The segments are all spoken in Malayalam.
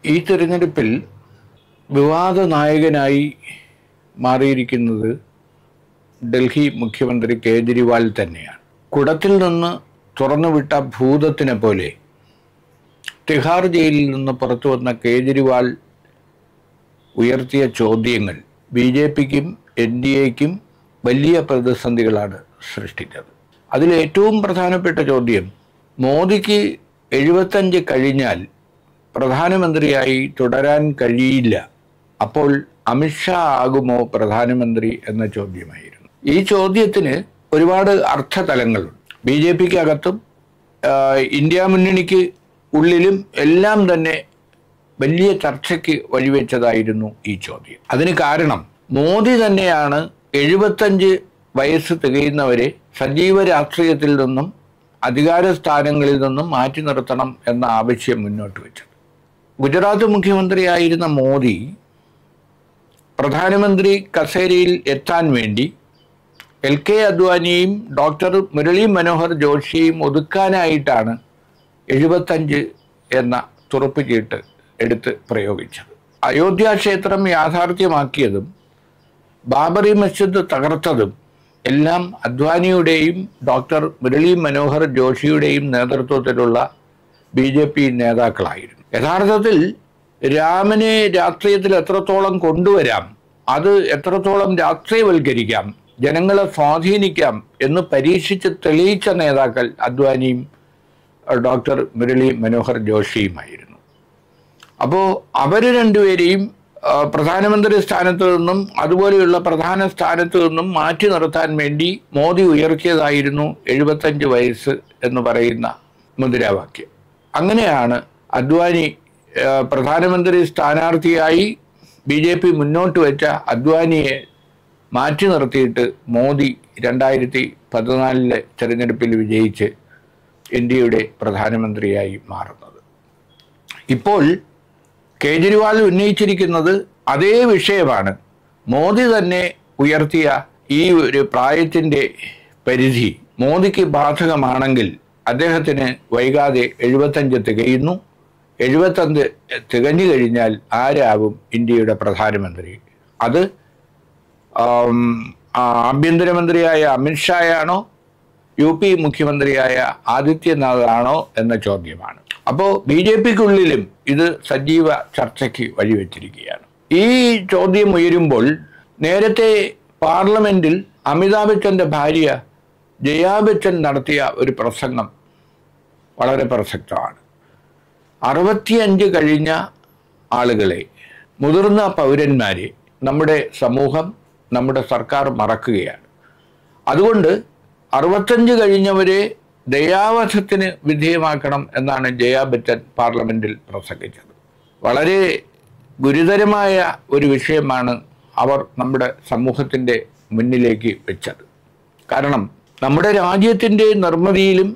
ഈ തിരഞ്ഞെടുപ്പിൽ വിവാദ നായകനായി മാറിയിരിക്കുന്നത് ഡൽഹി മുഖ്യമന്ത്രി കേജ്രിവാൾ തന്നെയാണ് കുടത്തിൽ നിന്ന് തുറന്നുവിട്ട ഭൂതത്തിനെ പോലെ തിഹാർ ജയിലിൽ നിന്ന് പുറത്തു വന്ന കേജ്രിവാൾ ഉയർത്തിയ ചോദ്യങ്ങൾ ബി ജെ പിക്കും എൻ ഡി എക്കും വലിയ പ്രതിസന്ധികളാണ് സൃഷ്ടിച്ചത് അതിൽ ഏറ്റവും പ്രധാനപ്പെട്ട ചോദ്യം മോദിക്ക് എഴുപത്തഞ്ച് കഴിഞ്ഞാൽ പ്രധാനമന്ത്രിയായി തുടരാൻ കഴിയില്ല അപ്പോൾ അമിത്ഷാ ആകുമോ പ്രധാനമന്ത്രി എന്ന ചോദ്യമായിരുന്നു ഈ ചോദ്യത്തിന് ഒരുപാട് അർത്ഥതലങ്ങളുണ്ട് ബി ജെ പിക്ക് അകത്തും ഇന്ത്യ മുന്നണിക്ക് ഉള്ളിലും എല്ലാം തന്നെ വലിയ ചർച്ചയ്ക്ക് വഴിവെച്ചതായിരുന്നു ഈ ചോദ്യം അതിന് കാരണം മോദി തന്നെയാണ് എഴുപത്തഞ്ച് വയസ്സ് തികയുന്നവരെ സജീവ രാഷ്ട്രീയത്തിൽ നിന്നും അധികാര സ്ഥാനങ്ങളിൽ നിന്നും മാറ്റി നിർത്തണം എന്ന ആവശ്യം മുന്നോട്ട് വെച്ചത് ഗുജറാത്ത് മുഖ്യമന്ത്രിയായിരുന്ന മോദി പ്രധാനമന്ത്രി കസേരയിൽ എത്താൻ വേണ്ടി എൽ കെ അദ്വാനിയെയും ഡോക്ടർ മുരളി മനോഹർ ജോഷിയെയും ഒതുക്കാനായിട്ടാണ് എഴുപത്തഞ്ച് എന്ന തുറപ്പ് ചീട്ട് എടുത്ത് പ്രയോഗിച്ചത് അയോധ്യ ക്ഷേത്രം യാഥാർത്ഥ്യമാക്കിയതും ബാബറി മസ്ജിദ് തകർത്തതും എല്ലാം അദ്വാനിയുടെയും ഡോക്ടർ മുരളി മനോഹർ ജോഷിയുടെയും നേതൃത്വത്തിലുള്ള ബി ജെ പി നേതാക്കളായിരുന്നു യഥാർത്ഥത്തിൽ രാമനെ രാഷ്ട്രീയത്തിൽ എത്രത്തോളം കൊണ്ടുവരാം അത് എത്രത്തോളം രാഷ്ട്രീയവൽക്കരിക്കാം ജനങ്ങളെ സ്വാധീനിക്കാം എന്ന് പരീക്ഷിച്ച് തെളിയിച്ച നേതാക്കൾ അദ്വാനിയും ഡോക്ടർ മുരളി മനോഹർ ജോഷിയുമായിരുന്നു അപ്പോൾ അവർ രണ്ടുപേരെയും ആ, പ്രധാനമന്ത്രി സ്ഥാനത്ത് നിന്നും അതുപോലെയുള്ള പ്രധാന സ്ഥാനത്ത് നിന്നും മാറ്റി നിർത്താൻ വേണ്ടി മോദി ഉയർത്തിയതായിരുന്നു എഴുപത്തഞ്ച് വയസ്സ് എന്ന് പറയുന്ന മുദ്രാവാക്യം അങ്ങനെയാണ് അദ്വാനി ആ, പ്രധാനമന്ത്രി സ്ഥാനാർത്ഥിയായി ബി ജെ പി മുന്നോട്ട് വെച്ച അദ്വാനിയെ മാറ്റി നിർത്തിയിട്ട് മോദി രണ്ടായിരത്തി പതിനാലിലെ തെരഞ്ഞെടുപ്പിൽ വിജയിച്ച് ഇന്ത്യയുടെ പ്രധാനമന്ത്രിയായി മാറുന്നത് ഇപ്പോൾ കേജ്രിവാൾ ഉന്നയിച്ചിരിക്കുന്നത് അതേ വിഷയമാണ് മോദി തന്നെ ഉയർത്തിയ ഈ ഒരു പ്രായത്തിൻ്റെ പരിധി മോദിക്ക് ബാധകമാണെങ്കിൽ അദ്ദേഹത്തിന് വൈകാതെ എഴുപത്തഞ്ച് തികയുന്നു എഴുപത്തഞ്ച് തികഞ്ഞു കഴിഞ്ഞാൽ ആരാവും ഇന്ത്യയുടെ പ്രധാനമന്ത്രി അത് ആം, ആ, ആഭ്യന്തരമന്ത്രിയായ അമിത്ഷായാണോ യു പി മുഖ്യമന്ത്രിയായ ആദിത്യനാഥാണോ എന്ന ചോദ്യമാണ് അപ്പോൾ ബി ജെ പിക്കുള്ളിലും ഇത് സജീവ ചർച്ചയ്ക്ക് വഴിവെച്ചിരിക്കുകയാണ് ഈ ചോദ്യം ഉയരുമ്പോൾ നേരത്തെ പാർലമെന്റിൽ അമിതാഭ് ബച്ചന്റെ ഭാര്യ ജയാ ബച്ചൻ നടത്തിയ ഒരു പ്രസംഗം വളരെ പ്രസക്തമാണ് അറുപത്തിയഞ്ച് കഴിഞ്ഞ ആളുകളെ മുതിർന്ന പൗരന്മാരെ നമ്മുടെ സമൂഹം നമ്മുടെ സർക്കാർ മറക്കുകയാണ് അതുകൊണ്ട് അറുപത്തഞ്ച് കഴിഞ്ഞവരെ ദയാവധത്തിന് വിധേയമാക്കണം എന്നാണ് ജയാ ബച്ചൻ പാർലമെന്റിൽ പ്രസംഗിച്ചത് വളരെ ഗുരുതരമായ ഒരു വിഷയമാണ് അവർ നമ്മുടെ സമൂഹത്തിൻ്റെ മുന്നിലേക്ക് വെച്ചത് കാരണം നമ്മുടെ രാജ്യത്തിൻ്റെ നിർമ്മിതിയിലും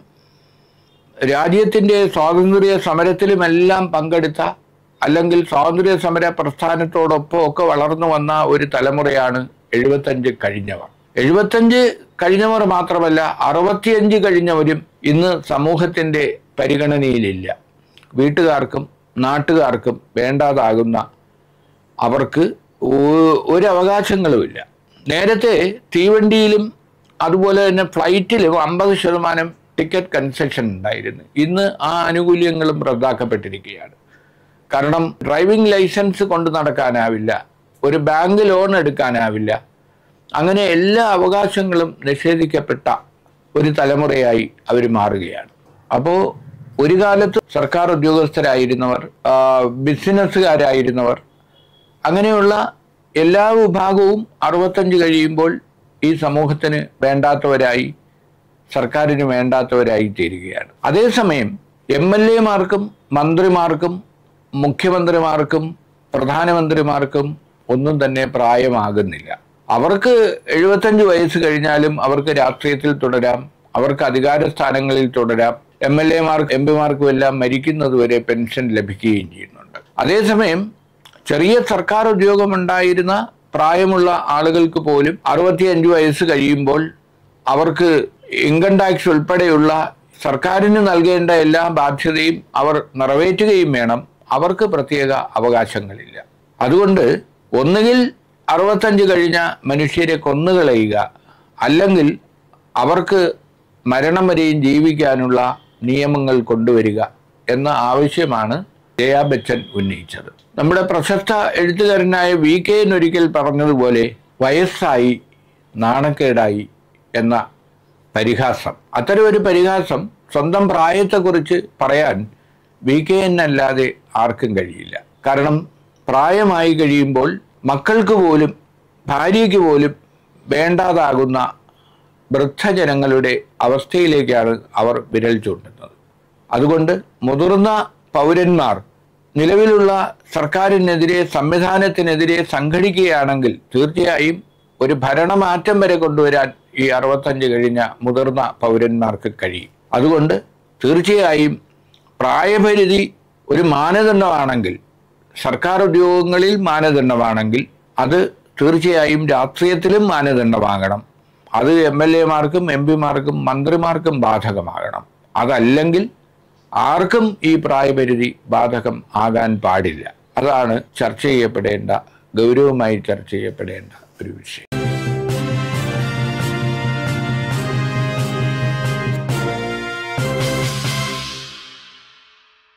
രാജ്യത്തിൻ്റെ സ്വാതന്ത്ര്യ സമരത്തിലുമെല്ലാം പങ്കെടുത്ത അല്ലെങ്കിൽ സ്വാതന്ത്ര്യ സമര പ്രസ്ഥാനത്തോടൊപ്പം ഒക്കെ വളർന്നു വന്ന ഒരു തലമുറയാണ് എഴുപത്തഞ്ച് കഴിഞ്ഞവർ എഴുപത്തഞ്ച് കഴിഞ്ഞവർ മാത്രമല്ല അറുപത്തിയഞ്ച് കഴിഞ്ഞവരും ഇന്ന് സമൂഹത്തിൻ്റെ പരിഗണനയിലില്ല വീട്ടുകാർക്കും നാട്ടുകാർക്കും വേണ്ടാതാകുന്ന അവർക്ക് ഒ- ഒരു അവകാശങ്ങളുമില്ല നേരത്തെ തീവണ്ടിയിലും അതുപോലെ തന്നെ ഫ്ലൈറ്റിലും അമ്പത് ശതമാനം ടിക്കറ്റ് കൺസെഷൻ ഉണ്ടായിരുന്നു ഇന്ന് ആ ആനുകൂല്യങ്ങളും റദ്ദാക്കപ്പെട്ടിരിക്കുകയാണ് കാരണം ഡ്രൈവിംഗ് ലൈസൻസ് കൊണ്ട് നടക്കാനാവില്ല ഒരു ബാങ്ക് ലോൺ എടുക്കാനാവില്ല അങ്ങനെ എല്ലാ അവകാശങ്ങളും നിഷേധിക്കപ്പെട്ട ഒരു തലമുറയായി അവർ മാറുകയാണ് അപ്പോൾ ഒരു കാലത്ത് സർക്കാർ ഉദ്യോഗസ്ഥരായിരുന്നവർ ആ, ബിസിനസ്സുകാരായിരുന്നവർ അങ്ങനെയുള്ള എല്ലാ വിഭാഗവും അറുപത്തഞ്ച് കഴിയുമ്പോൾ ഈ സമൂഹത്തിന് വേണ്ടാത്തവരായി സർക്കാരിന് വേണ്ടാത്തവരായി തീരുകയാണ് അതേസമയം എം എൽ എമാർക്കും മന്ത്രിമാർക്കും മുഖ്യമന്ത്രിമാർക്കും പ്രധാനമന്ത്രിമാർക്കും ഒന്നും തന്നെ പ്രായമാകുന്നില്ല അവർക്ക് എഴുപത്തഞ്ച് വയസ്സ് കഴിഞ്ഞാലും അവർക്ക് രാഷ്ട്രീയത്തിൽ തുടരാം അവർക്ക് അധികാര സ്ഥാനങ്ങളിൽ തുടരാം എം എൽ എമാർക്ക് എം പിമാർക്കും എല്ലാം മരിക്കുന്നതുവരെ പെൻഷൻ ലഭിക്കുകയും ചെയ്യുന്നുണ്ട് അതേസമയം ചെറിയ സർക്കാർ ഉദ്യോഗമുണ്ടായിരുന്ന പ്രായമുള്ള ആളുകൾക്ക് പോലും അറുപത്തിയഞ്ച് വയസ്സ് കഴിയുമ്പോൾ അവർക്ക് ഇൻകം ടാക്സ് ഉൾപ്പെടെയുള്ള സർക്കാരിന് നൽകേണ്ട എല്ലാ ബാധ്യതയും അവർ നിറവേറ്റുകയും വേണം അവർക്ക് പ്രത്യേക അവകാശങ്ങളില്ല അതുകൊണ്ട് ഒന്നുകിൽ അറുപത്തഞ്ച് കഴിഞ്ഞ മനുഷ്യരെ കൊന്നുകളയുക അല്ലെങ്കിൽ അവർക്ക് മരണം വരെയും ജീവിക്കാനുള്ള നിയമങ്ങൾ കൊണ്ടുവരിക എന്ന ആവശ്യമാണ് ജയാ ബച്ചൻ ഉന്നയിച്ചത് നമ്മുടെ പ്രശസ്ത എഴുത്തുകാരനായ വി കെ ഒരിക്കൽ പറഞ്ഞതുപോലെ വയസ്സായി നാണക്കേടായി എന്ന പരിഹാസം അത്തരം ഒരു പരിഹാസം സ്വന്തം പ്രായത്തെക്കുറിച്ച് പറയാൻ വി കെ എൻ അല്ലാതെ ആർക്കും കഴിയില്ല കാരണം പ്രായമായി കഴിയുമ്പോൾ മക്കൾക്ക് പോലും ഭാര്യയ്ക്ക് പോലും വേണ്ടാതാകുന്ന വൃദ്ധജനങ്ങളുടെ അവസ്ഥയിലേക്കാണ് അവർ വിരൽ ചൂണ്ടുന്നത് അതുകൊണ്ട് മുതിർന്ന പൗരന്മാർ നിലവിലുള്ള സർക്കാരിനെതിരെ സംവിധാനത്തിനെതിരെ സംഘടിക്കുകയാണെങ്കിൽ തീർച്ചയായും ഒരു ഭരണമാറ്റം വരെ കൊണ്ടുവരാൻ ഈ അറുപത്തഞ്ച് കഴിഞ്ഞ മുതിർന്ന പൗരന്മാർക്ക് കഴിയും അതുകൊണ്ട് തീർച്ചയായും പ്രായപരിധി ഒരു മാനദണ്ഡമാണെങ്കിൽ സർക്കാർ ഉദ്യോഗങ്ങളിൽ മാനദണ്ഡമാണെങ്കിൽ അത് തീർച്ചയായും രാഷ്ട്രീയത്തിലും മാനദണ്ഡമാകണം അത് എം എൽ എമാർക്കും എം പിമാർക്കും മന്ത്രിമാർക്കും ബാധകമാകണം അതല്ലെങ്കിൽ ആർക്കും ഈ പ്രായപരിധി ബാധകം ആകാൻ പാടില്ല അതാണ് ചർച്ച ചെയ്യപ്പെടേണ്ട ഗൗരവമായി ചർച്ച ചെയ്യപ്പെടേണ്ട ഒരു വിഷയം